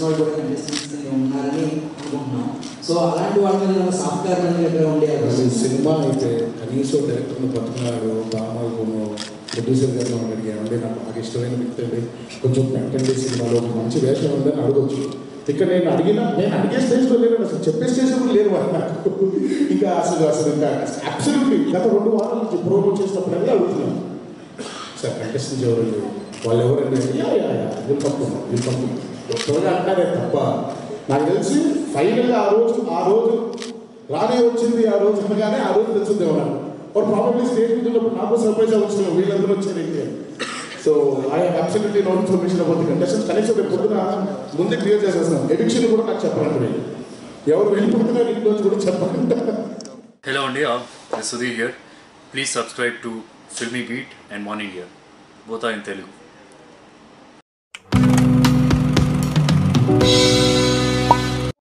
వాళ్ళు కూడా కంటెస్టెంట్స్ ఉన్నారని అనుకుంటున్నాం సో అలాంటి వాళ్ళ మీద సాఫ్ట్ కార్నర్ ఎక్కడ ఉండే అసలు అవకాశం ఈ సినిమా అయితే కనీసం డైరెక్టర్ని పట్టుకున్నాడు బామాలను ప్రొడ్యూసర్ గారిని అడిగాను అంటే నాకు బాగా ఇష్టమైన వ్యక్తి అండి కొంచెం పెట్టండి సినిమాలో ఒక మంచి వేషం ఉందని అడగొచ్చు ఇక్కడ నేను అడిగిన నేను అడిగే స్టేజ్లో లేను అసలు చెప్పే స్టేజ్ కూడా లేరు వాళ్ళు నాకు ఇంకా అసలు అసలు ఇంకా అబ్సల్యూట్లీ గత రెండు వారాల నుంచి ప్రోగ్రామ్ చేసినప్పుడల్లా అడుగుతున్నాను సార్ కంటెస్టెంట్స్ ఎవరు లేరు. వాళ్ళు ఎవరంటే యా యా యా వీళ్ళు పట్టుకున్నాం వీళ్ళు పట్టుకున్నాం త్వరగా అంటారే తప్ప నాకు తెలిసి ఫైనల్గా ఆ రోజు ఆ రోజు రానే వచ్చింది ఆ రోజు అనగానే ఆ రోజు తెలిసింది ఎవరన్నా ఒక ప్రాబ్లమ్ స్టేజ్ మీద ఉన్నప్పుడు నాకు సర్ప్రైజ్ వచ్చింది వీళ్ళందరూ వచ్చారు ఏంటి so I have absolutely no information about the contestants కనీసం రేపు పొద్దున ముందే క్లియర్ చేసేస్తున్నాం ఎడిక్షన్ కూడా నాకు చెప్పాలంటే ఎవరు వెళ్ళిపోతున్నారు ఇంట్లో కూడా చెప్పకుండా Hello India, this is Sudhir here. Please subscribe to Filmy Beat and Morning Here. Both are in Telugu.